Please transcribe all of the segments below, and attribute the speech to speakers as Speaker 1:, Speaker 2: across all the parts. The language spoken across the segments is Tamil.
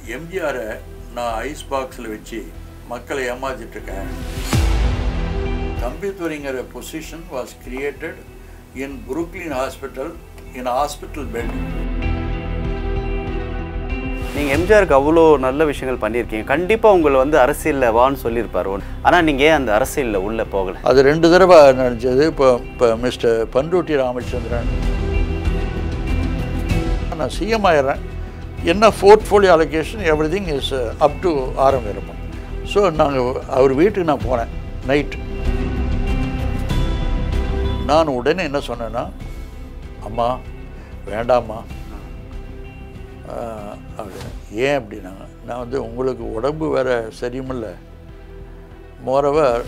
Speaker 1: எம்ஜிஆரை நான் ஐஸ் பாக்ஸில் வச்சு மக்களை ஏமாத்திட்டு இருக்கேன் தம்பித்துறைங்கிற position was created in Brooklyn hospital in hospital bed
Speaker 2: நீங்கள் எம்ஜிஆருக்கு அவ்வளோ நல்ல விஷயங்கள் பண்ணியிருக்கீங்க கண்டிப்பாக உங்களை வந்து அரசியலில் வான்னு சொல்லியிருப்பார் ஆனால் நீங்கள் ஏன் அந்த அரசியலில் உள்ளே போகலை
Speaker 1: அது ரெண்டு தடவை நினச்சது இப்போ இப்போ மிஸ்டர் பண்ருட்டி ராமச்சந்திரன் நான் சிஎம் ஆயிடுறேன் என்ன portfolio allocation everything is up to RM இருப்போம் ஸோ நாங்கள் அவர் வீட்டுக்கு நான் போனேன் நைட் நான் உடனே என்ன சொன்னேன்னா அம்மா வேண்டாம்மா ஆஹ், அப்படின்னு ஏன் அப்படின்னாங்க நான் வந்து உங்களுக்கு உடம்பு வேற சரியுமில்ல மோரவர்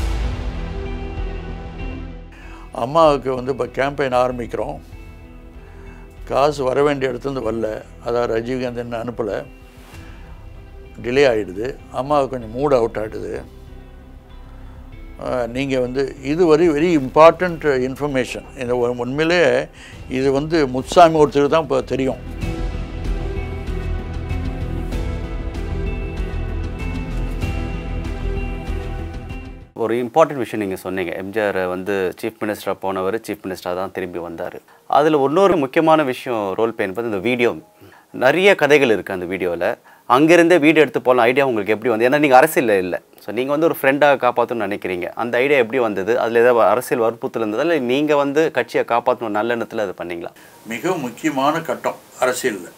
Speaker 1: அம்மாவுக்கு வந்து இப்போ கேம்பெயின் ஆரம்பிக்கிறோம் காசு வர வேண்டிய இடத்துலேருந்து வரல அதாவது ரஜினிகாந்த் அனுப்பலை டிலே ஆகிடுது அம்மாவுக்கு கொஞ்சம் மூட் அவுட் ஆகிடுது நீங்கள் வந்து இது வரை வெரி இம்பார்ட்டண்ட் இன்ஃபர்மேஷன் இந்த உ- உண்மையிலே இது வந்து முத்துசாமி ஒருத்தருக்கு தான் இப்போ தெரியும்
Speaker 2: ஒரு இம்பார்ட்டன்ட் விஷயம் நீங்கள் சொன்னீங்க எம்ஜிஆர் வந்து சீஃப் மினிஸ்டராக போனவர் சீஃப் மினிஸ்டராக தான் திரும்பி வந்தார் அதில் இன்னொரு முக்கியமான விஷயம் ரோல் பிளே என்பது இந்த வீடியோ நிறைய கதைகள் இருக்குது அந்த வீடியோவில் அங்கேருந்தே வீடியோ எடுத்து போகலாம் ஐடியா உங்களுக்கு எப்படி வந்து ஏன்னா நீங்கள் அரசியலில் இல்லை ஸோ நீங்கள் வந்து ஒரு ஃப்ரெண்டாக காப்பாற்றணும்னு நினைக்கிறீங்க அந்த ஐடியா எப்படி வந்தது அதில் ஏதாவது அரசியல் வற்புறுத்தல் இருந்ததா இல்லை நீங்கள் வந்து கட்சியை காப்பாற்றணும் நல்ல எண்ணத்தில் அது பண்ணீங்களா
Speaker 1: மிக முக்கியமான கட்டம் அரசியலில்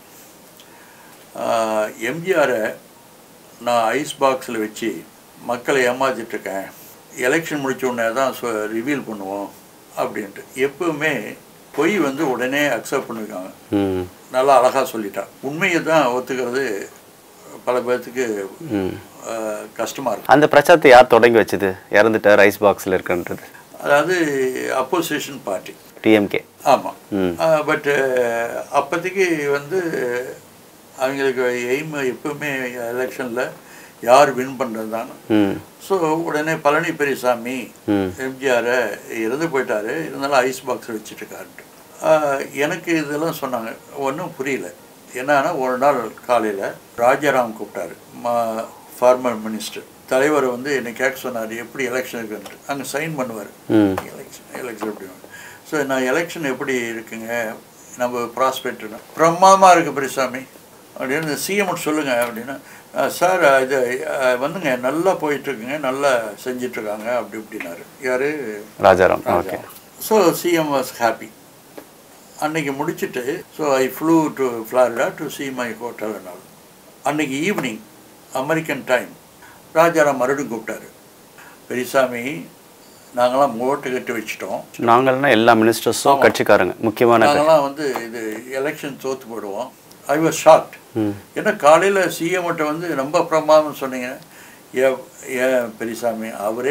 Speaker 1: எம்ஜிஆரை நான் ஐஸ் பாக்ஸில் வச்சு மக்களை ஏமாத்திட்டு இருக்கேன் எலெக்ஷன் முடிச்ச உடனே தான் ரிவீல் பண்ணுவோம் அப்படின்ட்டு எப்பவுமே பொய் வந்து உடனே அக்செப்ட் பண்ணிருக்காங்க
Speaker 2: ம்
Speaker 1: நல்லா அழகாக சொல்லிட்டான் உண்மையை தான் ஒத்துக்கிறது பல பேர்த்துக்கு
Speaker 2: ம்
Speaker 1: கஷ்டமாக இருக்கும்
Speaker 2: அந்த பிரச்சாரத்தை யார் தொடங்கி வச்சது இறந்துட்டார் ரைஸ் பாக்ஸில் இருக்குன்றது
Speaker 1: அதாவது அப்போசிஷன் பார்ட்டி
Speaker 2: டிஎம்கே
Speaker 1: ஆமாம்
Speaker 2: ம்
Speaker 1: பட்டு அப்போதைக்கு வந்து அவங்களுக்கு எய்ம் எப்பவுமே எலெக்ஷனில் யார் வின் பண்ணுறது தான்
Speaker 2: ம்
Speaker 1: ஸோ உடனே பழனி பெரியசாமி
Speaker 2: ம்
Speaker 1: எம்ஜிஆரை இறந்து போயிட்டாரு இருந்தாலும் ஐஸ் பாக்ஸ் வச்சுட்டுருக்காருன்ட்டு ஆஹ் எனக்கு இதெல்லாம் சொன்னாங்க ஒன்றும் புரியல என்னன்னா ஒரு நாள் காலையில் ராஜாராம் கூப்பிட்டாரு மா ஃபார்மர் மினிஸ்டர் தலைவர் வந்து என்னை கேட்க சொன்னார் எப்படி எலெக்ஷன் இருக்குன்ட்டு அங்கே சைன் பண்ணுவார்
Speaker 2: ம்
Speaker 1: எலெக்ஷன் எலெக்ஷன் எப்படி ஸோ நான் எலெக்ஷன் எப்படி இருக்குங்க நம்ம ப்ராஸ்பெக்ட்னா பிரமாதமாக இருக்குது பெரியசாமி அப்படின்னு சிஎம் சொல்லுங்க அப்படின்னா "அஹ், சார் இது அஹ், வந்துங்க நல்லா போயிட்டுருக்குங்க நல்லா செஞ்சிட்ருக்காங்க அப்படி இப்படின்னாரு யார்
Speaker 2: Rajaram okay
Speaker 1: so CM was happy அன்னைக்கு முடிச்சுட்டு so I flu to Florida to see my hotel நாள் அன்னைக்கு ஈவினிங் அமெரிக்கன் டைம் ராஜாராம் மறுபடியும் கூப்பிட்டாரு பெரியசாமி நாங்களாம் ஓட்டு கட்டி வச்சிட்டோம்
Speaker 2: நாங்கள்னா எல்லா மினிஸ்டர்ஸும் கட்சிக்காரங்க முக்கியமான க-
Speaker 1: நாங்களாம் வந்து இது எலெக்ஷன் தோத்து போயிடுவோம் ஐ வாஸ் ஷாக்ட்
Speaker 2: ம்
Speaker 1: ஏன்னா காலையில் சிஎம்கிட்ட வந்து ரொம்ப பிரமாதம் சொன்னீங்க ஏ ஏன் பெரியசாமி அவரே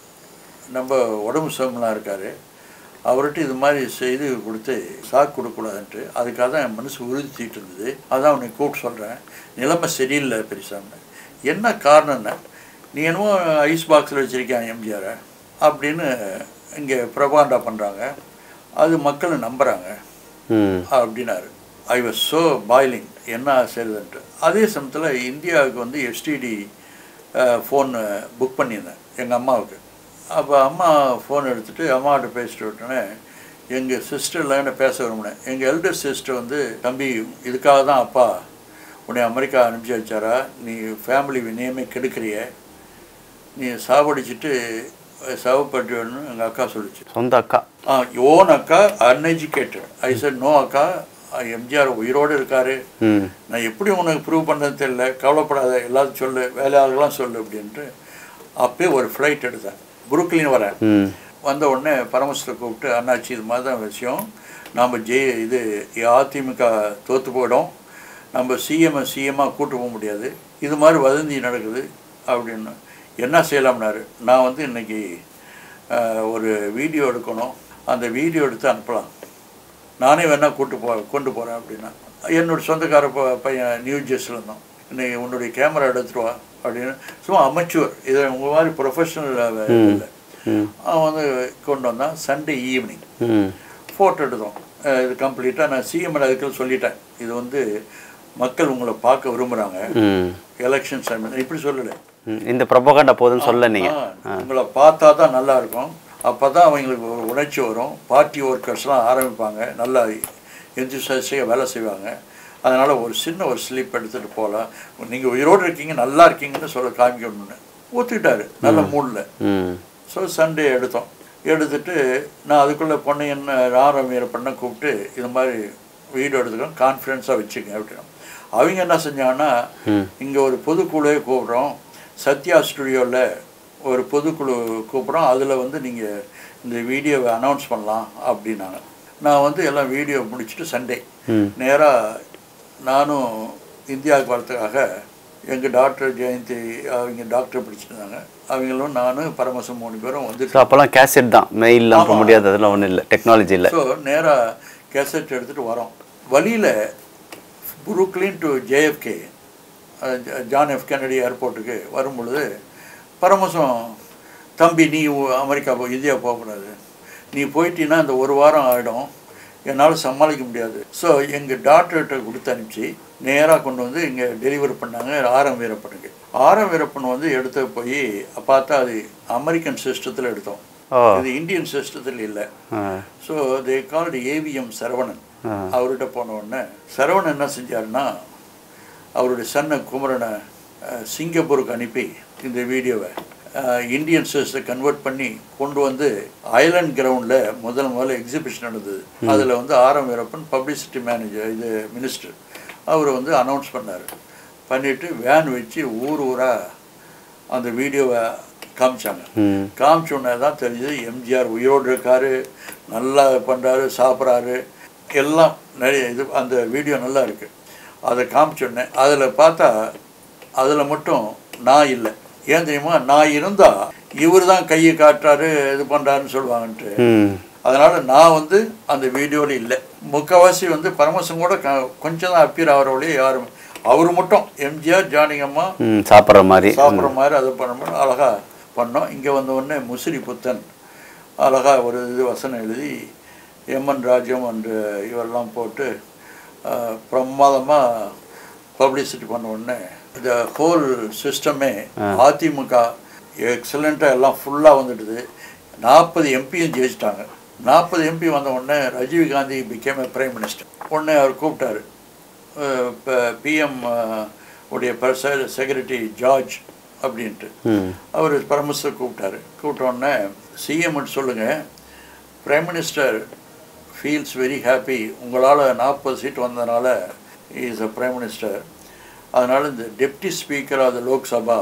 Speaker 1: நம்ம உடம்பு சோமலாம் இருக்கார் அவர்கிட்ட இது மாதிரி செய்து கொடுத்து சாக்கு கொடுக்கக்கூடாதுன்ட்டு அதுக்காக தான் என் மனசு உறுதிச்சிட்டு இருந்தது அதான் உன்னை கூப்பிட்டு சொல்கிறேன் நிலைமை சரியில்லை பெரியசாமி என்ன காரணம்னா நீ என்னமோ ஐஸ் பாக்ஸில் வச்சுருக்கேன் எம்ஜிஆரை அப்படின்னு இங்கே பிரபாண்டா பண்ணுறாங்க அது மக்கள் நம்புகிறாங்க
Speaker 2: ம்
Speaker 1: அப்படின்னாரு ஐ வாஸ் ஸோ பாய்லிங் என்ன செய்யுதுன்ட்டு அதே சமயத்தில் இந்தியாவுக்கு வந்து எஸ்டிடி ஃபோன் புக் பண்ணியிருந்தேன் எங்கள் அம்மாவுக்கு அப்போ அம்மா ஃபோன் எடுத்துகிட்டு அம்மாகிட்ட பேசிட்டு விட்டோன்னே எங்கள் சிஸ்டர்லாம் என்ன பேச விரும்பினேன் எங்கள் எல்டர் சிஸ்டர் வந்து தம்பி இதுக்காக தான் அப்பா உன்னை அமெரிக்கா அனுப்பிச்சி வச்சாரா நீ ஃபேமிலி நேமே கெடுக்கிறிய நீ சாவடிச்சிட்டு சாவப்பட்டு எங்கள் அக்கா சொல்லிச்சு
Speaker 2: சொந்த அக்கா
Speaker 1: ஆ ஓன் அக்கா அன்எஜுகேட்டட் ஐ said நோ அக்கா எம்ஜிஆர் உயிரோடு இருக்காரு
Speaker 2: ம்
Speaker 1: நான் எப்படி உனக்கு ப்ரூவ் பண்ணது தெரியல கவலைப்படாத எல்லாத்தையும் சொல்லு வேலையாளர்களாம் சொல்லு அப்படின்ட்டு அப்பயே ஒரு ஃப்ளைட் எடுத்தேன் புருக்லின் வரேன்
Speaker 2: ம்
Speaker 1: வந்த உடனே பரமசிவரை கூப்பிட்டு அண்ணாச்சி இது மாதிரி தான் விஷயம் நாம் ஜெய இது அதிமுக தோற்று போயிடும் நம்ம சிஎம் சிஎம்மாக கூட்டு போக முடியாது இது மாதிரி வதந்தி நடக்குது அப்படின்னு என்ன செய்யலாம்னாரு நான் வந்து இன்னைக்கு ஆஹ், ஒரு வீடியோ எடுக்கணும் அந்த வீடியோ எடுத்து அனுப்பலாம் நானே வேணா கூட்டு போ கொண்டு போகிறேன் அப்படின்னா என்னோட சொந்தக்கார ப- பையன் நியூ ஜெர்சியில் இருந்தோம் இன்னைக்கு உன்னுடைய கேமரா எடுத்துட்டு வா அப்படின்னு சும்மா அமைச்சுவர் இது உங்கள் மாதிரி ப்ரொஃபஷனல் இல்லை
Speaker 2: ம்
Speaker 1: அவன் வந்து கொண்டு வந்தான் சண்டே ஈவினிங்
Speaker 2: ம்
Speaker 1: ஃபோட்டோ எடுத்தோம் அஹ் இது கம்ப்ளீட்டாக நான் சிஎம் அதுக்கு சொல்லிட்டேன் இது வந்து மக்கள் உங்களை பார்க்க விரும்புகிறாங்க
Speaker 2: ம்
Speaker 1: எலெக்ஷன் டைம் இப்படி சொல்லலை
Speaker 2: ம். இந்த ப்ரொபகண்டா போதுன்னு சொல்ல நீங்கள்
Speaker 1: ஆ, உங்களை பார்த்தா தான் நல்லா இருக்கும் அப்போ தான் அவங்களுக்கு ஒரு உணர்ச்சி வரும் பார்ட்டி ஒர்க்கர்ஸ்லாம் ஆரம்பிப்பாங்க நல்லா எந்திரிசாக வேலை செய்வாங்க அதனால் ஒரு சின்ன ஒரு ஸ்லிப் எடுத்துகிட்டு போகலாம் நீங்கள் உயிரோடு இருக்கீங்க நல்லா இருக்கீங்கன்னு சொல்ல காமிக்கணும்னு ஒத்துக்கிட்டாரு நல்ல மூடில்
Speaker 2: ம்
Speaker 1: ஸோ சண்டே எடுத்தோம் எடுத்துட்டு நான் அதுக்குள்ளே பொன்னையன் ஆரம் வீரப்பண்ணை கூப்பிட்டு இது மாதிரி வீடியோ எடுத்துக்கிறோம் கான்ஃபிடென்ஸாக வச்சுங்க அப்படின்னா அவங்க என்ன செஞ்சாங்கன்னா இங்கே ஒரு பொதுக்குழுவே கூப்பிட்றோம் சத்யா ஸ்டுடியோவில் ஒரு பொதுக்குழு கூப்பிட்றோம் அதில் வந்து நீங்கள் இந்த வீடியோவை அனௌன்ஸ் பண்ணலாம் அப்படின்னாங்க நான் வந்து எல்லாம் வீடியோ முடிச்சுட்டு சண்டே
Speaker 2: ம்.
Speaker 1: நேராக நானும் இந்தியாவுக்கு வரத்துக்காக எங்கள் டாக்டர் ஜெயந்தி அவங்க டாக்டர் படிச்சிருந்தாங்க அவங்களும் நானும் பரமசம் மூணு பேரும் வந்து
Speaker 2: ஸோ அப்போல்லாம் கேசட் தான் மெயிலெலாம் போக முடியாது அதெல்லாம் ஒன்றும் இல்லை டெக்னாலஜி இல்லை
Speaker 1: ஸோ நேராக கேசட் எடுத்துகிட்டு வரோம் வழியில் Brooklyn to JFK John F Kennedy ஏர்போர்ட்டுக்கு வரும் பொழுது பரமசம் தம்பி நீ உ- அமெரிக்கா போ இந்தியா போகக்கூடாது நீ போயிட்டீன்னா இந்த ஒரு வாரம் ஆகிடும் என்னால் சமாளிக்க முடியாது ஸோ எங்கள் டாக்டர்கிட்ட கொடுத்து அனுப்பிச்சு நேராக கொண்டு வந்து இங்கே டெலிவரி பண்ணாங்க ஆரம் வீரப்பனுக்கு ஆரம் வீரப்பன் வந்து எடுத்து போய் பார்த்தா அது அமெரிக்கன் சிஸ்டத்தில் எடுத்தோம்
Speaker 2: ஓ
Speaker 1: இது இந்தியன் சிஸ்டத்தில் இல்லை
Speaker 2: ஆ
Speaker 1: so they called AVM Saravanan
Speaker 2: ஆ.
Speaker 1: அவர்கிட்ட போன உடனே சரவணன் என்ன செஞ்சாருன்னா அவருடைய சன்ன குமரனை அஹ், சிங்கப்பூருக்கு அனுப்பி இந்த வீடியோவை அஹ், இந்தியன் சிஸ்டை கன்வெர்ட் பண்ணி கொண்டு வந்து ஐலண்ட் கிரவுண்டில் முதல் முதல்ல எக்ஸிபிஷன் நடந்தது அதில் வந்து ஆரம் வீரப்பன் பப்ளிசிட்டி மேனேஜர் இது மினிஸ்டர் அவர் வந்து அனௌன்ஸ் பண்ணார் பண்ணிவிட்டு வேன் வச்சு ஊர் ஊராக அந்த வீடியோவை காமிச்சாங்க
Speaker 2: ம்
Speaker 1: காமிச்ச உடனே தான் தெரிஞ்சது எம்ஜிஆர் உயிரோடு இருக்காரு நல்லா பண்ணுறாரு சாப்பிட்றாரு எல்லாம் நிறைய இது அந்த வீடியோ நல்லா இருக்கு அதை காமிச்ச உடனே அதில் பார்த்தா அதில் மட்டும் நான் இல்லை ஏன் தெரியுமா நான் இருந்தால் இவர் தான் கையை காட்டுறாரு இது பண்ணுறாருன்னு சொல்லுவாங்கன்ட்டு
Speaker 2: ம்
Speaker 1: அதனால் நான் வந்து அந்த வீடியோவில் இல்லை முக்கால்வாசி வந்து பரமசம் கூட க- கொஞ்சம் தான் அப்பீர் ஆகிறவளே யாரும் அவர் மட்டும் எம்ஜிஆர் ஜானகம்மா
Speaker 2: ம் சாப்பிட்ற மாதிரி
Speaker 1: சாப்பிட்ற மாதிரி அதை பண்ணும்போது அழகா பண்ணோம் இங்கே வந்த உடனே முசிறி புத்தன் அழகா ஒரு இது வசனம் எழுதி எம்என் ராஜம் அன்று இவரெல்லாம் போட்டு பிரமாதமாக பப்ளிசிட்டி பண்ண உடனே இந்த ஹோல் சிஸ்டமே அதிமுக எக்ஸலண்ட்டாக எல்லாம் ஃபுல்லாக வந்துடுது நாற்பது எம்பியும் ஜெயிச்சிட்டாங்க நாற்பது எம்பி வந்த உடனே Rajiv Gandhi became a prime minister உடனே அவர் கூப்பிட்டாரு இப்போ பிஎம் உடைய செக்ரட்டரி ஜார்ஜ் அப்படின்ட்டு
Speaker 2: ம்
Speaker 1: அவர் பரமேஸ்வர் கூப்பிட்டாரு கூப்பிட்ட உடனே சிஎம் சொல்லுங்கள் prime minister feels very happy உங்களால் நாற்பது சீட் வந்ததுனால இஸ் அ பிரைம் மினிஸ்டர் அதனால் இந்த deputy speaker of the Lok Sabha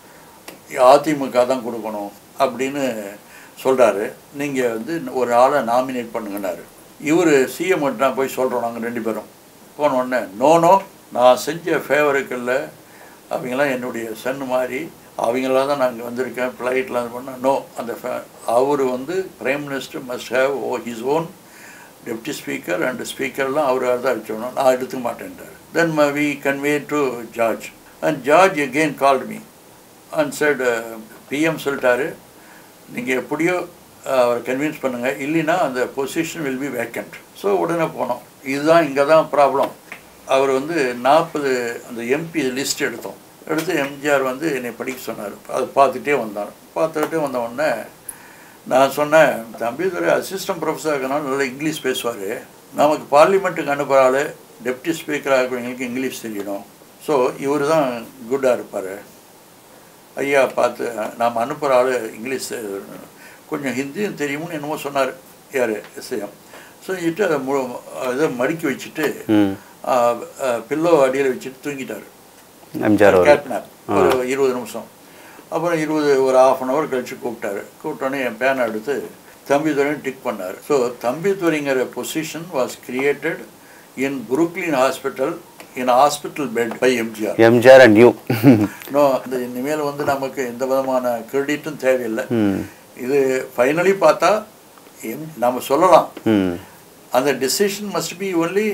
Speaker 1: AIADMK தான் கொடுக்கணும் அப்படின்னு சொல்கிறாரு நீங்கள் வந்து ஒரு ஆளை நாமினேட் பண்ணுங்கன்னாரு இவர் சிஎம் நான் போய் சொல்கிறோம் நாங்கள் ரெண்டு பேரும் போன உடனே நோ நோ நான் செஞ்ச ஃபேவருக்குள்ள அவங்களாம் என்னுடைய சன் மாதிரி அவங்களாம் தான் நாங்கள் வந்திருக்கேன் ஃப்ளைட்டில் பண்ண நோ அந்த அவர் வந்து prime minister must have oh his own deputy speaker and ஸ்பீக்கர்லாம் அவராக தான் வச்சோணும் நான் எடுத்துக்க மாட்டேன்ட்டார் then we convey to George and George again called me and said PM சொல்லிட்டாரு நீங்கள் எப்படியோ அஹ், அவரை கன்வின்ஸ் பண்ணுங்கள் இல்லைன்னா அந்த position will be vacant so உடனே போனோம் இதுதான் இங்கே தான் ப்ராப்ளம் அவர் வந்து நாற்பது அந்த எம்பி லிஸ்ட் எடுத்தோம் எடுத்து எம்ஜிஆர் வந்து என்னை படிக்க சொன்னார் அதை பார்த்துட்டே வந்தார் பார்த்துக்கிட்டே வந்த உடனே நான் சொன்னேன் தம்பிதுரை அசிஸ்டன்ட் ப்ரொஃபஸர் இருக்கனால நல்லா இங்கிலீஷ் பேசுவார் நமக்கு பார்லிமெண்ட்டுக்கு அனுப்புகிற ஆள் டெப்டி ஸ்பீக்கராக இருக்கிறவங்களுக்கு இங்கிலீஷ் தெரியணும் ஸோ இவர் தான் குட்டாக இருப்பார் ஐயா பார்த்து நாம் அனுப்புகிற ஆள் இங்கிலீஷ் தெ- கொஞ்சம் ஹிந்தியும் தெரியும்னு என்னமோ சொன்னார் யார் எஸ்ஐஎம் சொல்லிட்டு அதை மு இதை மடிக்கி வச்சுட்டு
Speaker 2: ம்
Speaker 1: பில்லோ அடியில் வச்சுட்டு தூங்கிட்டார்
Speaker 2: எம்ஜிஆர் அவர்
Speaker 1: கேட்னார் ஒரு இருபது நிமிஷம் அப்புறம் இருபது ஒரு ஆஃப் அன் ஹவர் கழிச்சு கூப்பிட்டாரு கூப்பிட்டோன்னே என் பேனை எடுத்து தம்பிதுரைன்னு டிக் பண்ணார் ஸோ தம்பிதுரைங்கிற position was created in Brooklyn hospital in hospital bed by MGR
Speaker 2: MGR and you
Speaker 1: know இந்த இனிமேல் வந்து நமக்கு எந்த விதமான கிரெடிட்டும் தேவையில்லை
Speaker 2: ம்
Speaker 1: இது ஃபைனலி பார்த்தா எம் நம்ம சொல்லலாம்
Speaker 2: ம்
Speaker 1: அந்த decision must be only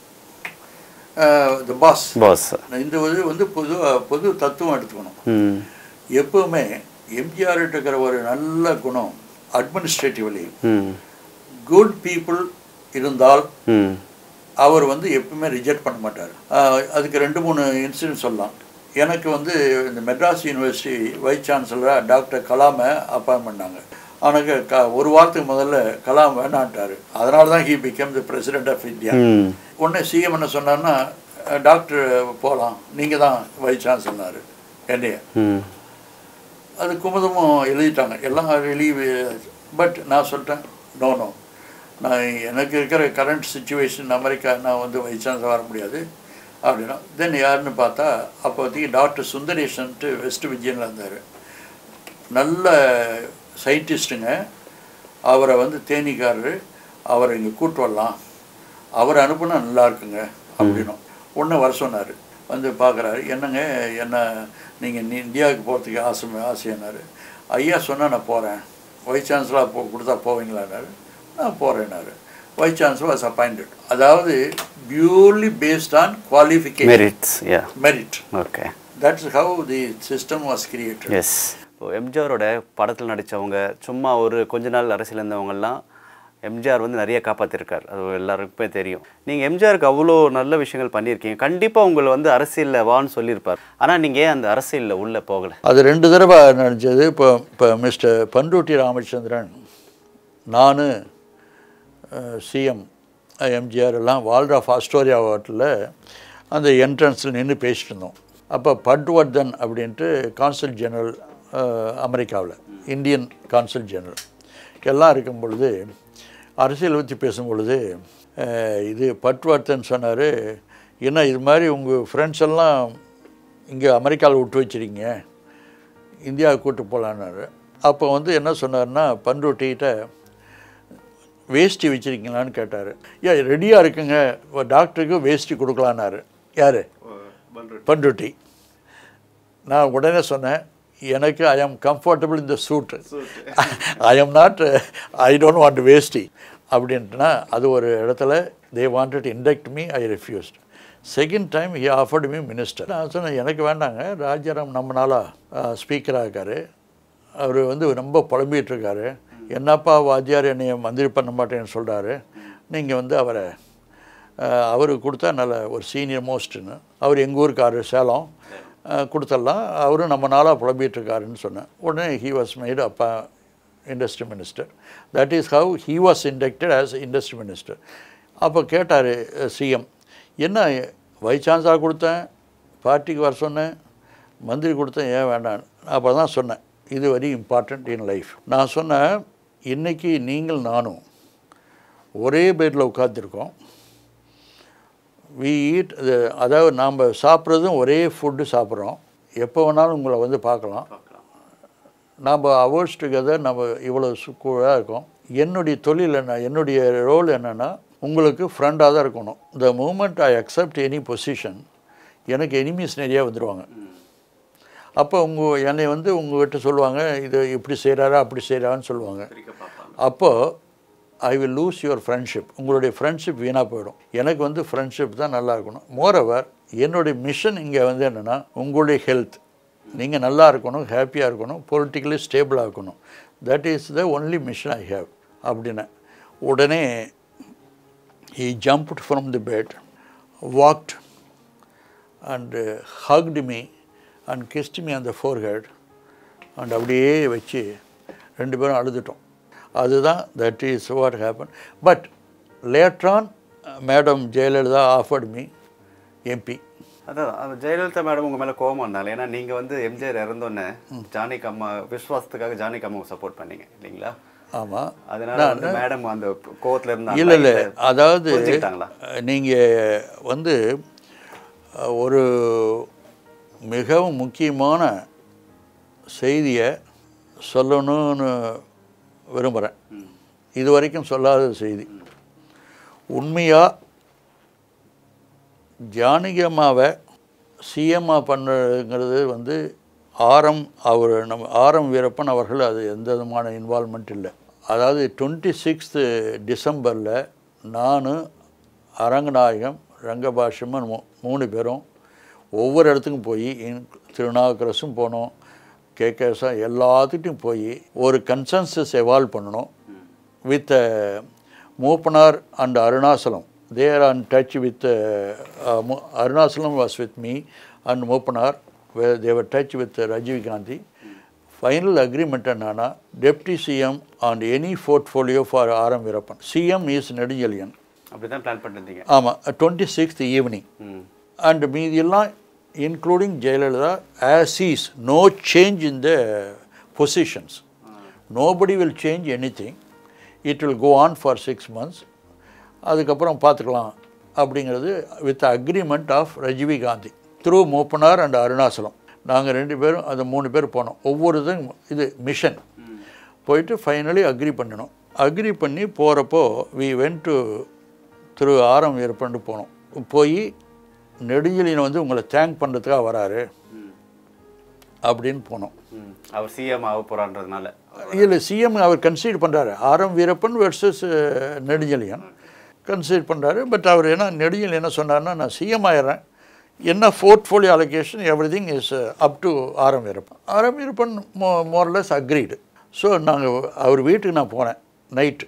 Speaker 1: the boss
Speaker 2: boss
Speaker 1: இந்த இது வந்து பொது பொது தத்துவம் எடுத்துக்கணும்
Speaker 2: ம்
Speaker 1: எப்பவுமே எம்ஜிஆர் இருக்கிற ஒரு நல்ல குணம் அட்மினிஸ்ட்ரேட்டிவ்லி
Speaker 2: ம்
Speaker 1: குட் பீப்புள் இருந்தால்
Speaker 2: ம்
Speaker 1: அவர் வந்து எப்பவுமே ரிஜெக்ட் பண்ண மாட்டார் ஆஹ் அதுக்கு ரெண்டு மூணு இன்சிடென்ட் சொல்லலாம் எனக்கு வந்து இந்த மெட்ராஸ் யூனிவர்சிட்டி வைஸ் சான்சலராக டாக்டர் கலாமை அப்பாயின் பண்ணாங்க அவனுக்கு க ஒரு வாரத்துக்கு முதல்ல கலாம் வேணான்ட்டார் அதனால தான் he become the president of India
Speaker 2: ம்
Speaker 1: உடனே சிஎம் என்ன சொன்னார்னா டாக்டர் போகலாம் நீங்கள் தான் வைஸ் சான்சலர் என்னைய
Speaker 2: ம்
Speaker 1: அது குமுதமும் எழுதிட்டாங்க எல்லாம் ரிலீவ் பட் நான் சொல்லிட்டேன் நோ நோ நான் எனக்கு இருக்கிற கரண்ட் சுச்சுவேஷன் அமெரிக்கா நான் வந்து வைஸ் சான்சலர் வர முடியாது அப்படின்னா தென் யாருன்னு பார்த்தா அப்போதைக்கு டாக்டர் சுந்தரேஷன்ட்டு வெஸ்ட் விஜயனில் இருந்தார் நல்ல சயின்டிஸ்ட்டுங்க அவரை வந்து தேனிக்காரரு அவரை இங்கே கூட்டு வரலாம் அவரை அனுப்புனா நல்லா இருக்குங்க அப்படின்னும் ஒன்று வர சொன்னார் வந்து பார்க்குறாரு என்னங்க என்ன நீங்கள் நீ இந்தியாவுக்கு போகிறதுக்கு ஆசை ஆசையானார் ஐயா சொன்னால் நான் போகிறேன் வைஸ் சான்சலாக போ கொடுத்தா போவீங்களான்னாரு நான் போகிறேன்னாரு வைஸ் சான்சலர் வாஸ் அப்பாயிண்டட் அதாவது purely based on qualification
Speaker 2: merits yeah
Speaker 1: merit
Speaker 2: okay
Speaker 1: that's how the system was created
Speaker 2: yes இப்போ எம்ஜிஆரோட படத்தில் நடித்தவங்க சும்மா ஒரு கொஞ்ச நாள் அரசியல் இருந்தவங்கெல்லாம் எம்ஜிஆர் வந்து நிறைய காப்பாற்றிருக்கார் அது எல்லாருக்குமே தெரியும் நீங்கள் எம்ஜிஆருக்கு அவ்வளோ நல்ல விஷயங்கள் பண்ணியிருக்கீங்க கண்டிப்பாக உங்களை வந்து அரசியலில் வான்னு சொல்லியிருப்பார் ஆனால் நீங்கள் ஏன் அந்த அரசியலில் உள்ளே போகலை
Speaker 1: அது ரெண்டு தடவை நடந்தது இப்போ இப்போ மிஸ்டர் பண்ருட்டி ராமச்சந்திரன் நான் சிஎம் எம்ஜிஆர் எல்லாம் வால்ட் ஆஃப் ஆஸ்டோரியா ஹோட்டலில் அந்த என்ட்ரன்ஸில் நின்று பேசிட்டு இருந்தோம் அப்போ பட்வர்தன் அப்படின்ட்டு கான்சல் ஜெனரல் அமெரிக்காவில் இந்தியன் கான்சல் ஜெனரல் எல்லாம் இருக்கும் பொழுது அரசியல் பற்றி பேசும் பொழுது அஹ், இது பட்வர்தன் சொன்னார் என்ன இது மாதிரி உங்கள் ஃப்ரெண்ட்ஸ் எல்லாம் இங்கே அமெரிக்காவில் விட்டு வச்சிருக்கீங்க இந்தியாவுக்கு கூட்டு போகலான்னாரு அப்போ வந்து என்ன சொன்னார்னா பண்ருட்டிகிட்ட வேஷ்டி வச்சுருக்கீங்களான்னு கேட்டார் ஏன் ரெடியாக இருக்குங்க ஒரு டாக்டருக்கு வேஷ்டி கொடுக்கலான்னாரு யார் பண்ருட்டி நான் உடனே சொன்னேன் எனக்கு ஐ ஆம் கம்ஃபர்டபுள் இந்த suit I am not I don't want veshti அப்படின்ட்டுனா அது ஒரு இடத்துல they wanted induct me I refused second time he offered me minister நான் சொன்னேன் எனக்கு வேண்டாங்க ராஜாராம் நம்ம நாளாக ஸ்பீக்கராக இருக்கார் அவர் வந்து ரொம்ப புலம்பிகிட்டு இருக்காரு என்னப்பா வாத்தியார் என்னைய மந்திரி பண்ண மாட்டேன்னு சொல்கிறாரு நீங்கள் வந்து அவரை அஹ், அவருக்கு கொடுத்தா நல்ல ஒரு சீனியர் மோஸ்ட்டுன்னு அவர் எங்கள் ஊருக்காரர் சேலம் அஹ், கொடுத்துடலாம் அவரும் நம்ம நாளாக புலம்பிகிட்டு இருக்காருன்னு சொன்னேன் உடனே ஹி வாஸ் மேடு அப்பா industry minister that is how he was inducted as industry minister அப்போ கேட்டார் சிஎம் என்ன வைஸ் சான்சலர் கொடுத்தேன் பார்ட்டிக்கு வர சொன்னேன் மந்திரி கொடுத்தேன் ஏன் வேண்டாம் அப்போ தான் சொன்னேன் இது வெரி இம்பார்ட்டண்ட் இன் லைஃப் நான் சொன்னேன் இன்னைக்கு நீங்கள் நானும் ஒரே பெட்டில் உட்காந்துருக்கோம் வி ஈட் அதாவது நாம் சாப்பிட்றதும் ஒரே ஃபுட்டு சாப்பிட்றோம் எப்போ வேணாலும் உங்களை வந்து பார்க்கலாம் நாம் அவர்ஸ் டுகெதர் நம்ம இவ்வளோ சுக்கூடாக இருக்கோம் என்னுடைய தொழில் என்ன என்னுடைய ரோல் என்னென்னா உங்களுக்கு ஃப்ரெண்டாக தான் இருக்கணும் the moment I accept any position எனக்கு எனிமீஸ் நிறையா வந்துடுவாங்க அப்போ உங்கள் என்னை வந்து உங்ககிட்ட சொல்லுவாங்க இது இப்படி செய்கிறாரா அப்படி செய்கிறான்னு சொல்லுவாங்க அப்போது I will lose your friendship உங்களுடைய ஃப்ரெண்ட்ஷிப் வீணாக போயிடும் எனக்கு வந்து ஃப்ரெண்ட்ஷிப் தான் நல்லா இருக்கணும் மோரோவர் என்னுடைய மிஷன் இங்கே வந்து என்னென்னா உங்களுடைய ஹெல்த் நீங்கள் நல்லா இருக்கணும் ஹாப்பியாக இருக்கணும் பொலிட்டிக்கலி ஸ்டேபிளாக இருக்கணும் that is the only mission I have அப்படின்னு உடனே he jumped from the bed, walked and uh, hugged me and kissed me on the forehead and அப்படியே வச்சு ரெண்டு பேரும் அழுதுட்டோம் அதுதான் that is what happen but later on madam Jayalalithaa offered me MP
Speaker 2: அதான் அந்த ஜெயலலிதா மேடம் உங்கள் மேலே கோவம் வந்தாங்க ஏன்னா நீங்கள் வந்து எம்ஜிஆர் இறந்தோன்னே ஜானகி அம்மா விஸ்வாசத்துக்காக ஜானகி அம்மாவை சப்போர்ட் பண்ணீங்க இல்லைங்களா
Speaker 1: ஆமாம்
Speaker 2: அதனால வந்து மேடம் அந்த கோவத்தில் இருந்தாங்க
Speaker 1: இல்லை இல்லை அதாவது
Speaker 2: புரிஞ்சுக்கிட்டாங்களா?
Speaker 1: நீங்கள் வந்து அஹ், ஒரு மிகவும் முக்கியமான செய்தியை சொல்லணும்னு விரும்புகிறேன் இது வரைக்கும் சொல்லாத செய்தி உண்மையாக ஜானகி அம்மாவை சிஎம்மா பண்ணுறதுங்கிறது வந்து ஆரம் அவர் நம்ம ஆரம் வீரப்பன் அவர்கள் அது எந்த விதமான இன்வால்மெண்ட் இல்லை அதாவது டுவெண்ட்டி சிக்ஸ்த்து டிசம்பரில் நான் அரங்கநாயகம் ரங்கபாஷமன் மூ மூணு பேரும் ஒவ்வொரு இடத்துக்கும் போய் இன்- திருநாவுக்கரசும் போனோம் கேகேஎஸ்ஆ எல்லாத்துட்டையும் போய் ஒரு கன்சென்சஸ் எவால்வ் பண்ணணும் with Moopanar and Arunachalam they are on touch with uh, uh, Mo- Arunachalam was with me and Mopanar where they were touch with uh, Rajiv Gandhi. Final agreement என்னன்னா deputy CM on any portfolio for RM Virappan. CM is Nedunchezhiyan
Speaker 2: அப்படி தான் பிளான் பண்ணிருந்தீங்க
Speaker 1: ஆமாம் டுவெண்ட்டி சிக்ஸ்த் ஈவினிங்
Speaker 2: ம்
Speaker 1: அண்ட் மீதியெல்லாம் including Jayalalithaa as is no change in the positions nobody will change anything it will go on for six months அதுக்கப்புறம் பார்த்துக்கலாம் அப்படிங்கிறது with agreement of Rajiv Gandhi through Moopanar and Arunachalam நாங்கள் ரெண்டு பேரும் அந்த மூணு பேர் போனோம் ஒவ்வொரு இதும் இது மிஷன் போயிட்டு ஃபைனலி அக்ரி பண்ணினோம் அக்ரி பண்ணி போகிறப்போ வி வென்ட் டு திரு ஆரம் ஏற்பண்டு போனோம் போய் நெடுஞ்செழியன் வந்து உங்களை தேங்க் பண்ணுறதுக்காக வராரு அப்படின்னு போனோம்
Speaker 2: ம் அவர் சிஎம் ஆக போகிறான்றதுனால
Speaker 1: இல்லை சிஎம் அவர் கன்சிடர் பண்ணுறாரு RM Veerappan versus Nedunchezhiyan consider பண்ணுறாரு பட் அவர் என்ன நெடுஞ்செழியன் என்ன சொன்னார்னா நான் சிஎம் ஆயிடுறேன் என்ன portfolio allocation everything is up to RM Veerappan ஆரம் வீரப்பன் மோ மோர்லெஸ் அக்ரீடு ஸோ நாங்கள் அவர் வீட்டுக்கு நான் போனேன் நைட்டு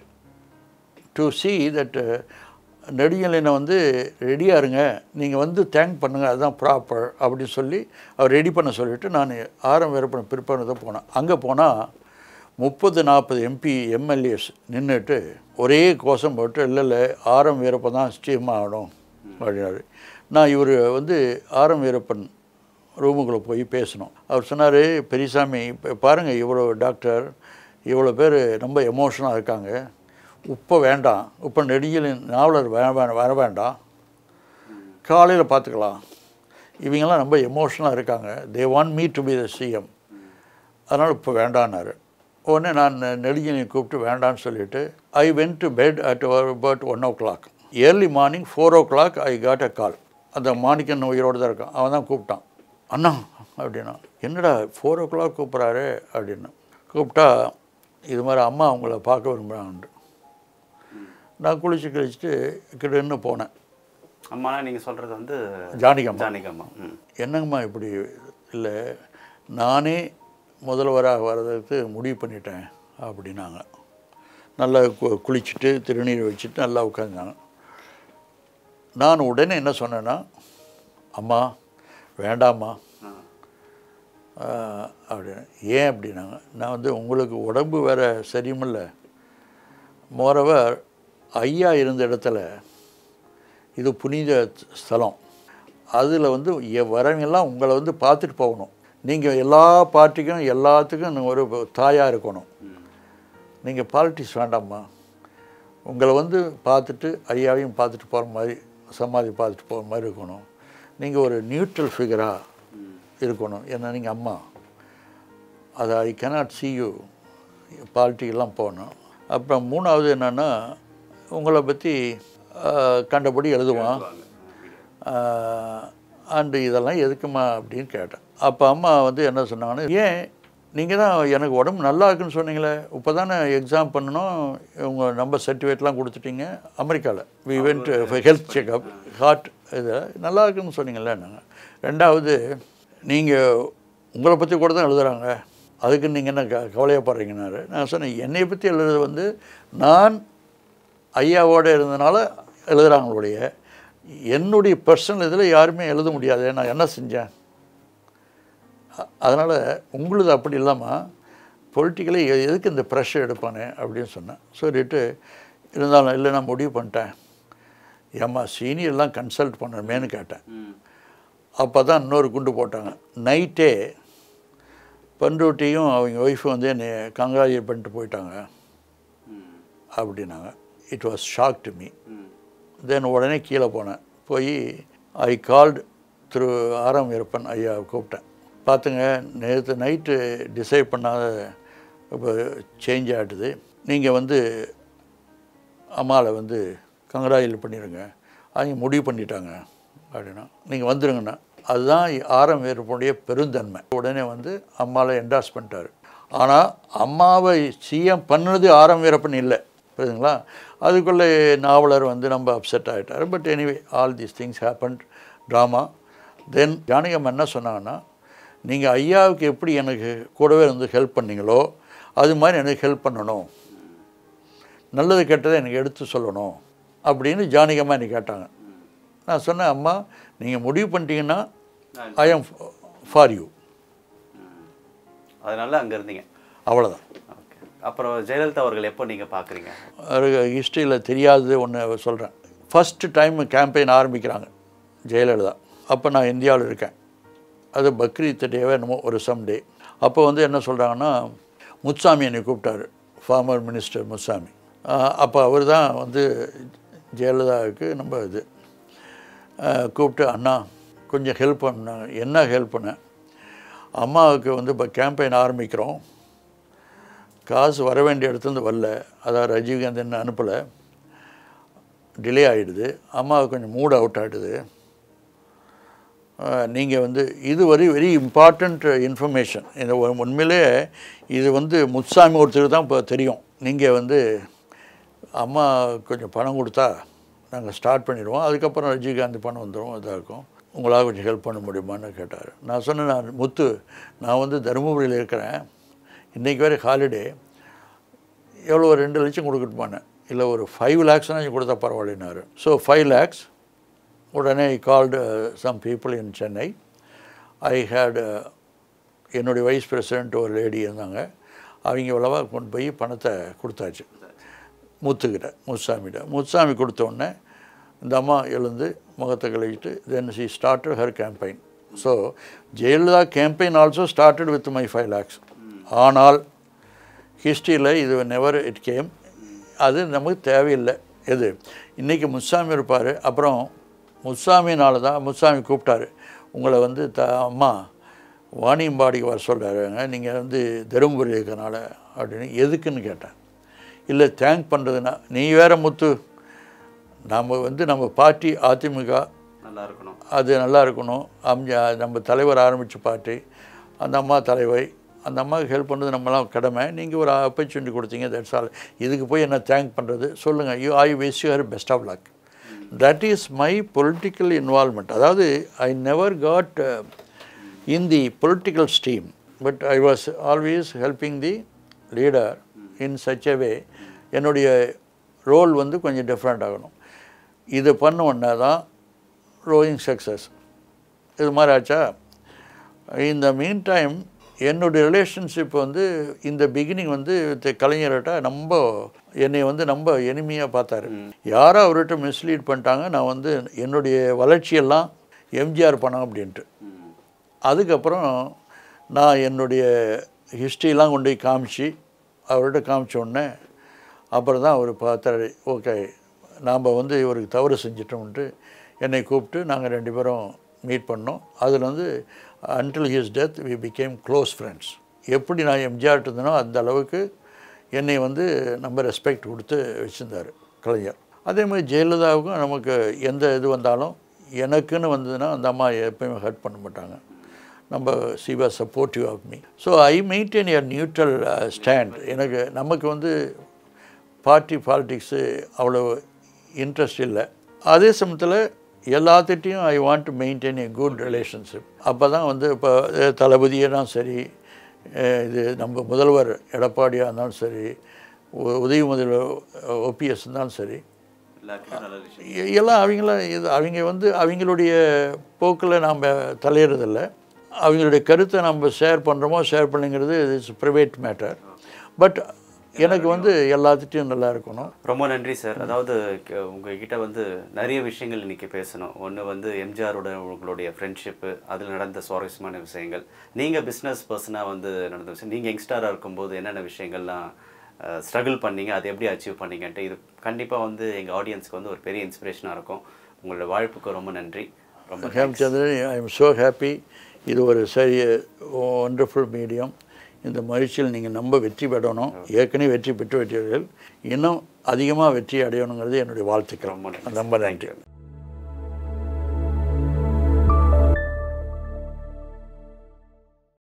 Speaker 1: டு see தட் நெடுஞ்செழியனை வந்து ரெடியாக இருங்க நீங்கள் வந்து தேங்க் பண்ணுங்கள் அதுதான் ப்ராப்பர் அப்படின்னு சொல்லி அவர் ரெடி பண்ண சொல்லிவிட்டு நான் ஆரம் வீரப்பனை பிற்பனை தான் போனேன் அங்கே போனால் முப்பது நாற்பது எம்பி எம்எல்ஏஸ் நின்றுட்டு ஒரே கோஷம் போட்டு இல்லை இல்லை ஆரம் வீரப்பன் தான் ஸ்டீம் ஆகணும் அப்படின்னாரு நான் இவர் வந்து ஆரம் வீரப்பன் ரூமுக்குள்ளே போய் பேசணும் அவர் சொன்னார் பெரியசாமி இப்போ பாருங்கள் இவ்வளோ டாக்டர் இவ்வளோ பேர் ரொம்ப எமோஷனாக இருக்காங்க உப்பை வேண்டாம் உப்பை நெடுஞ்சலின் நாவலர் வே வே- வர வேண்டாம் காலையில் பார்த்துக்கலாம் இவங்கெல்லாம் ரொம்ப எமோஷனாக இருக்காங்க they want me to be the CM அதனால் இப்போ வேண்டான்னாரு உடனே நான் நெடுஞ்சலியை கூப்பிட்டு வேண்டான்னு சொல்லிட்டு I went to bed at about one o'clock early morning four o'clock I got a call அந்த மாணிக்கன் உயிரோடு தான் இருக்கான் அவன் தான் கூப்பிட்டான் அண்ணா அப்படின்னா என்னடா ஃபோர் ஓ கிளாக் கூப்பிட்றாரு அப்படின்னு கூப்பிட்டா இது மாதிரி அம்மா அவங்கள பார்க்க விரும்புகிறாங்க நான் குளிச்சு கழிச்சிட்டு கிட்டன்னு போனேன்
Speaker 2: அம்மானா நீங்கள் சொல்கிறது வந்து
Speaker 1: ஜானகியம்மா
Speaker 2: ஜானகியம்மா ம்
Speaker 1: என்னங்கம்மா இப்படி இல்லை நானே முதல்வராக வர்றதுக்கு முடிவு பண்ணிட்டேன் அப்படின்னாங்க நல்லா கு குளிச்சுட்டு திருநீர் வச்சுட்டு நல்லா உட்காந்தாங்க நான் உடனே என்ன சொன்னேன்னா அம்மா வேண்டாம்மா ஆஹ், அப்படின்னு ஏன் அப்படின்னாங்க நான் வந்து உங்களுக்கு உடம்பு வேற சரியுமில்ல மோரவர் ஐயா இருந்த இடத்துல இது புனித ஸ்தலம் அதில் வந்து எ- வரவங்கெல்லாம் உங்களை வந்து பார்த்துட்டு போகணும் நீங்கள் எல்லா பார்ட்டிக்கும் எல்லாத்துக்கும் நீங்க ஒரு தாயாக இருக்கணும் நீங்கள் பாலிட்டிக்ஸ் வேண்டாம்மா உங்களை வந்து பார்த்துட்டு ஐயாவையும் பார்த்துட்டு போகிற மாதிரி சமாதி பார்த்துட்டு போகிற மாதிரி இருக்கணும் நீங்கள் ஒரு நியூட்ரல் ஃபிகராக இருக்கணும் ஏன்னா நீங்கள் அம்மா அது ஐ cannot see you பாலிட்டிக்கெல்லாம் போகணும் அப்புறம் மூணாவது என்னென்னா உங்களை பற்றி கண்டபடி எழுதுவான் அண்டு இதெல்லாம் எதுக்குமா அப்படின்னு கேட்டேன் அப்போ அம்மா வந்து என்ன சொன்னாங்கன்னா ஏன் நீங்கள் தான் எனக்கு உடம்பு நல்லா இருக்குன்னு சொன்னீங்களே இப்போ தானே எக்ஸாம் பண்ணணும் உங்கள் நம்பர் சர்டிஃபிகேட்லாம் கொடுத்துட்டீங்க அமெரிக்காவில் we went health checkup heart இது நல்லா இருக்குன்னு சொன்னீங்களே நாங்கள் ரெண்டாவது நீங்கள் உங்களை பற்றி கூட தான் எழுதுகிறாங்க அதுக்கு நீங்கள் என்ன க கவலையப்படுறீங்கன்னாரு நான் சொன்னேன் என்னை பற்றி எழுதுறது வந்து நான் ஐயாவோட இருந்தனால எழுதுகிறாங்களுடைய என்னுடைய பர்சனல் இதில் யாருமே எழுத முடியாது நான் என்ன செஞ்சேன் அதனால் உங்களுது அப்படி இல்லாமல் பொலிட்டிக்கலி எதுக்கு இந்த ப்ரெஷர் எடுப்பானே அப்படின்னு சொன்னேன் சொல்லிட்டு இருந்தாலும் இல்லை நான் முடிவு பண்ணிட்டேன் ஏம்மா சீனியர்லாம் கன்சல்ட் பண்ணணுமேன்னு கேட்டேன்
Speaker 2: ம்
Speaker 1: அப்போ தான் இன்னொரு குண்டு போட்டாங்க நைட்டே பண்ருட்டியும் அவங்க ஒய்ஃபும் வந்து என்னை கங்க்ராஜுலேட் பண்ணிட்டு போயிட்டாங்க
Speaker 2: ம்
Speaker 1: அப்படின்னாங்க it was shock to me
Speaker 2: hmm
Speaker 1: then உடனே கீழே போனேன் போய் ஐ கால்டு திரு ஆரம் வீரப்பன் ஐயா கூப்பிட்டேன் பார்த்துங்க நேற்று நைட்டு டிசைட் பண்ணாத இப்போ சேஞ்ச் ஆகிடுது நீங்கள் வந்து அம்மாவை வந்து கங்க்ராஜுலேட் பண்ணிடுங்க அவங்க முடிவு பண்ணிட்டாங்க அப்படின்னா நீங்கள் வந்துடுங்கண்ணா அதுதான் ஆரம் வீரப்பனுடைய பெருந்தன்மை உடனே வந்து அம்மாவை என்டாஸ் பண்ணிட்டாரு ஆனால் அம்மாவை சிஎம் பண்ணது ஆரம் வீரப்பன் இல்லை புரியுதுங்களா அதுக்குள்ளே நாவலர் வந்து நம்ம அப்செட் ஆகிட்டார் but anyway all these things happen drama then ஜானகம் என்ன சொன்னாங்கன்னா நீங்கள் ஐயாவுக்கு எப்படி எனக்கு கூடவே இருந்து ஹெல்ப் பண்ணீங்களோ அது மாதிரி எனக்கு ஹெல்ப் பண்ணணும் நல்லது கெட்டதை எனக்கு எடுத்து சொல்லணும் அப்படின்னு ஜானகம்மா நீ கேட்டாங்க நான் சொன்னேன் அம்மா நீங்கள் முடிவு பண்ணிட்டீங்கன்னா ஐ எம் ஃபார் யூ
Speaker 2: அதனால அங்கே இருந்தீங்க
Speaker 1: அவ்வளோதான்
Speaker 2: ஓகே அப்புறம் ஜெயலலிதா அவர்கள் எப்போ நீங்கள் பார்க்குறீங்க
Speaker 1: ஹிஸ்ட்ரியில் தெரியாதது ஒன்று சொல்கிறேன் ஃபஸ்ட்டு டைம் கேம்பெயின் ஆரம்பிக்கிறாங்க ஜெயலலிதா அப்போ நான் இந்தியாவில் இருக்கேன் அது பக்ரீத் டேவே என்னமோ ஒரு சம் டே அப்போ வந்து என்ன சொல்கிறாங்கன்னா முத்துசாமி என்னை கூப்பிட்டாரு ஃபார்மர் மினிஸ்டர் முத்துசாமி அப்போ அவர் தான் வந்து ஜெயலலிதாவுக்கு நம்ம இது ஆஹ் கூப்பிட்டு அண்ணா கொஞ்சம் ஹெல்ப் பண்ணாங்க என்ன ஹெல்ப் பண்ண அம்மாவுக்கு வந்து இப்போ கேம்பெயின் ஆரம்பிக்கிறோம் காசு வர வேண்டிய இடத்துலேருந்து வரல அதான் ரஜினிகாந்த் என்ன அனுப்பலை டிலே ஆகிடுது அம்மாவுக்கு கொஞ்சம் மூட் அவுட் ஆகிடுது நீங்கள் வந்து இது வெரி வெரி இம்பார்ட்டண்ட் இன்ஃபர்மேஷன் இந்த உ- உண்மையிலே இது வந்து முத்துசாமி ஒருத்தருக்கு தான் இப்போ தெரியும் நீங்கள் வந்து அம்மா கொஞ்சம் பணம் கொடுத்தா நாங்கள் ஸ்டார்ட் பண்ணிடுவோம் அதுக்கப்புறம் ரஜினிகாந்த் பணம் வந்துடும் இதாக இருக்கும் உங்களால் கொஞ்சம் ஹெல்ப் பண்ண முடியுமான்னு கேட்டார் நான் சொன்னேன் நான் முத்து நான் வந்து தருமபுரியில் இருக்கிறேன் இன்றைக்கி வேறு ஹாலிடே எவ்வளோ ஒரு ரெண்டு லட்சம் கொடுக்கட்டுமான்னு இல்லை ஒரு ஃபைவ் லேக்ஸ்னாச்சும் கொடுத்தா பரவாயில்லைனாரு ஸோ ஃபைவ் லேக்ஸ் உடனே I called some people in Chennai I had என்னுடைய வைஸ் பிரசிடென்ட் ஒரு லேடி இருந்தாங்க அவங்க இவ்வளவா கொண்டு போய் பணத்தை கொடுத்தாச்சு முத்துக்கிட்ட முத்துசாமிகிட்ட முத்துசாமி கொடுத்த உடனே இந்த அம்மா எழுந்து முகத்தை கழுவிட்டு then she started her campaign so Jayalalithaa campaign also started with my five lakhs ஆனால் ஹிஸ்ட்ரியில் இது நெவர் இட் கேம் அது நமக்கு தேவையில்லை எது இன்றைக்கி முத்துசாமி இருப்பார் அப்புறம் முத்துசாமினால தான் முத்துசாமி கூப்பிட்டாரு உங்களை வந்து த அம்மா வாணியம்பாடிக்கு வர சொல்கிறாருங்க நீங்கள் வந்து தருமபுரி இருக்கிறனால அப்படின்னு எதுக்குன்னு கேட்டேன் இல்லை தேங்க் பண்ணுறதுன்னா நீ வேற முத்து நம்ம வந்து நம்ம பார்ட்டி அதிமுக
Speaker 2: நல்லா இருக்கணும்
Speaker 1: அது நல்லா இருக்கணும் அம்ஜா நம்ம தலைவர் ஆரம்பித்த பார்ட்டி அந்த அம்மா தலைவை அந்த அம்மாவுக்கு ஹெல்ப் பண்ணுறது நம்மலாம் கடமை நீங்கள் ஒரு ஆப்பர்ச்சுனிட்டி கொடுத்தீங்க தட்ஸ் ஆல் இதுக்கு போய் என்ன தேங்க் பண்ணுறது சொல்லுங்கள் you I wish you her best of luck that is my political involvement அதாவது I never got in the political stream but I was always helping the leader in such a way என்னுடைய ரோல் வந்து கொஞ்சம் டிஃப்ரெண்ட் ஆகணும் இது பண்ண உடனே தான் ரோயிங் சக்ஸஸ் இது மாதிரி ஆச்சா இந்த மீன் டைம் என்னுடைய ரிலேஷன்ஷிப் வந்து இந்த பிகினிங் வந்து தி- கலைஞர்கிட்ட ரொம்ப என்னை வந்து ரொம்ப எளிமையாக பார்த்தாரு யாரோ அவர்கிட்ட மிஸ்லீட் பண்ணிட்டாங்க நான் வந்து என்னுடைய வளர்ச்சியெல்லாம் எம்ஜிஆர் பணம் அப்படின்ட்டு அதுக்கப்புறம் நான் என்னுடைய ஹிஸ்ட்ரிலாம் கொண்டு போய் காமிச்சு அவர்கிட்ட காமிச்ச உடனே அப்புறம் தான் அவர் பார்த்தாரு ஓகே நாம் வந்து இவருக்கு தவறு செஞ்சிட்டோம்ன்ட்டு என்னை கூப்பிட்டு நாங்கள் ரெண்டு பேரும் மீட் பண்ணோம் அதில் வந்து until his death we became close friends எப்படி நான் எம்ஜிஆர் இருந்தனோ அந்த அளவுக்கு என்னை வந்து நம்ம ரெஸ்பெக்ட் கொடுத்து வச்சுருந்தார் கலைஞர் அதே மாதிரி ஜெயலலிதாவுக்கும் நமக்கு எந்த இது வந்தாலும் எனக்குன்னு வந்ததுன்னா அந்த அம்மா எப்பயுமே ஹர்ட் பண்ண மாட்டாங்க நம்ம she was supportive of me so I maintain a neutral stand எனக்கு நமக்கு வந்து பார்ட்டி பாலிட்டிக்ஸு அவ்வளோ இன்ட்ரெஸ்ட் இல்லை அதே சமயத்தில் எல்லாத்திட்டையும் I want to maintain a good relationship அப்போ தான் வந்து இப்போ தளபதியெல்லாம் சரி அஹ் இது நம்ம முதல்வர் எடப்பாடியாக இருந்தாலும் சரி உ- உதவி முதல்வர் ஓபிஎஸ் இருந்தாலும் சரி
Speaker 2: எல்லாருக்கும் நல்ல விஷயம்
Speaker 1: எ- எல்லாம் அவங்கள இது அவங்க வந்து அவங்களுடைய போக்கில் நாம் தலையிறதில்ல அவங்களுடைய கருத்தை நம்ம ஷேர் பண்ணுறோமோ ஷேர் பண்ணுங்கிறது இட்ஸ் ப்ரைவேட் மேட்டர் பட் எனக்கு வந்து எல்லாத்துட்டையும் நல்லா இருக்கணும்
Speaker 2: ரொம்ப நன்றி சார் அதாவது க- உங்ககிட்ட வந்து நிறைய விஷயங்கள் இன்னைக்கு பேசணும் ஒன்று வந்து எம்ஜிஆரோட உங்களுடைய ஃப்ரெண்ட்ஷிப்பு அதில் நடந்த சுவாரஸ்யமான விஷயங்கள் நீங்கள் பிஸ்னஸ் பர்சனாக வந்து நடந்த விஷயம் நீங்கள் யங்ஸ்டராக இருக்கும்போது என்னென்ன விஷயங்கள்லாம் ஸ்ட்ரகிள் பண்ணீங்க அதை எப்படி அச்சீவ் பண்ணீங்கன்ட்டு இது கண்டிப்பாக வந்து எங்கள் ஆடியன்ஸ்க்கு வந்து ஒரு பெரிய இன்ஸ்பிரேஷனாக இருக்கும் உங்களோட வாழ்ப்புக்கு ரொம்ப நன்றி ரொம்ப
Speaker 1: Hemachandran I am so happy இது ஒரு சரி ஒண்டர்ஃபுல் மீடியம் இந்த முயற்சியில் நீங்கள் நம்ப வெற்றி பெறணும் ஏற்கனவே வெற்றி பெற்று விட்டீர்கள் இன்னும் அதிகமாக வெற்றி அடையணுங்கிறது என்னுடைய வாழ்த்துக்கள்
Speaker 2: ரொம்ப நன்றி.
Speaker 1: ரொம்ப நன்றி